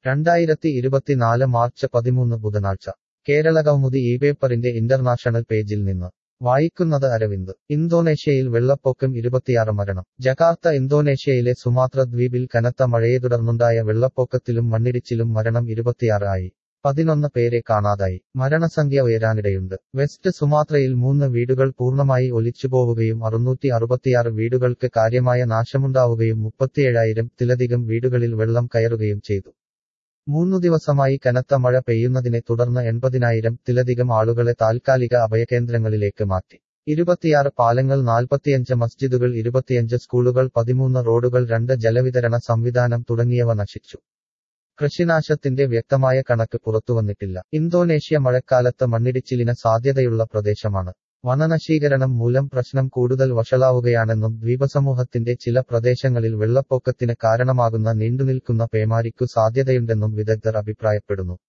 രണ്ടായിരത്തി ഇരുപത്തിനാല് മാർച്ച് പതിമൂന്ന് ബുധനാഴ്ച കേരള കൗമുദി ഈ പേപ്പറിന്റെ ഇന്റർനാഷണൽ പേജിൽ നിന്ന് വായിക്കുന്നത് അരവിന്ദ് ഇന്തോനേഷ്യയിൽ വെള്ളപ്പൊക്കം ഇരുപത്തിയാറ് മരണം ജക്കാർത്ത ഇന്തോനേഷ്യയിലെ സുമാത്ര ദ്വീപിൽ കനത്ത മഴയെ തുടർന്നുണ്ടായ വെള്ളപ്പൊക്കത്തിലും മണ്ണിടിച്ചിലും മരണം ഇരുപത്തിയാറ് ആയി പതിനൊന്ന് പേരെ കാണാതായി മരണസംഖ്യ ഉയരാനിടയുണ്ട് വെസ്റ്റ് സുമാത്രയിൽ മൂന്ന് വീടുകൾ പൂർണ്ണമായി ഒലിച്ചുപോവുകയും അറുന്നൂറ്റി അറുപത്തിയാറ് വീടുകൾക്ക് കാര്യമായ നാശമുണ്ടാവുകയും മുപ്പത്തിയേഴായിരം ത്തിലധികം വീടുകളിൽ വെള്ളം കയറുകയും ചെയ്തു മൂന്നു ദിവസമായി കനത്ത മഴ പെയ്യുന്നതിനെ തുടർന്ന് എൺപതിനായിരം ത്തിലധികം ആളുകളെ താൽക്കാലിക അഭയകേന്ദ്രങ്ങളിലേക്ക് മാറ്റി ഇരുപത്തിയാറ് പാലങ്ങൾ നാൽപ്പത്തിയഞ്ച് മസ്ജിദുകൾ ഇരുപത്തിയഞ്ച് സ്കൂളുകൾ പതിമൂന്ന് റോഡുകൾ രണ്ട് ജലവിതരണ സംവിധാനം തുടങ്ങിയവ നശിച്ചു കൃഷിനാശത്തിന്റെ വ്യക്തമായ കണക്ക് പുറത്തുവന്നിട്ടില്ല ഇന്തോനേഷ്യ മഴക്കാലത്ത് മണ്ണിടിച്ചിലിന് സാധ്യതയുള്ള പ്രദേശമാണ് വനനശീകരണം മൂലം പ്രശ്നം കൂടുതൽ വഷളാവുകയാണെന്നും ദ്വീപസമൂഹത്തിന്റെ ചില പ്രദേശങ്ങളിൽ വെള്ളപ്പൊക്കത്തിന് കാരണമാകുന്ന നീണ്ടുനിൽക്കുന്ന പേമാരിക്കു സാധ്യതയുണ്ടെന്നും വിദഗ്ധർ അഭിപ്രായപ്പെടുന്നു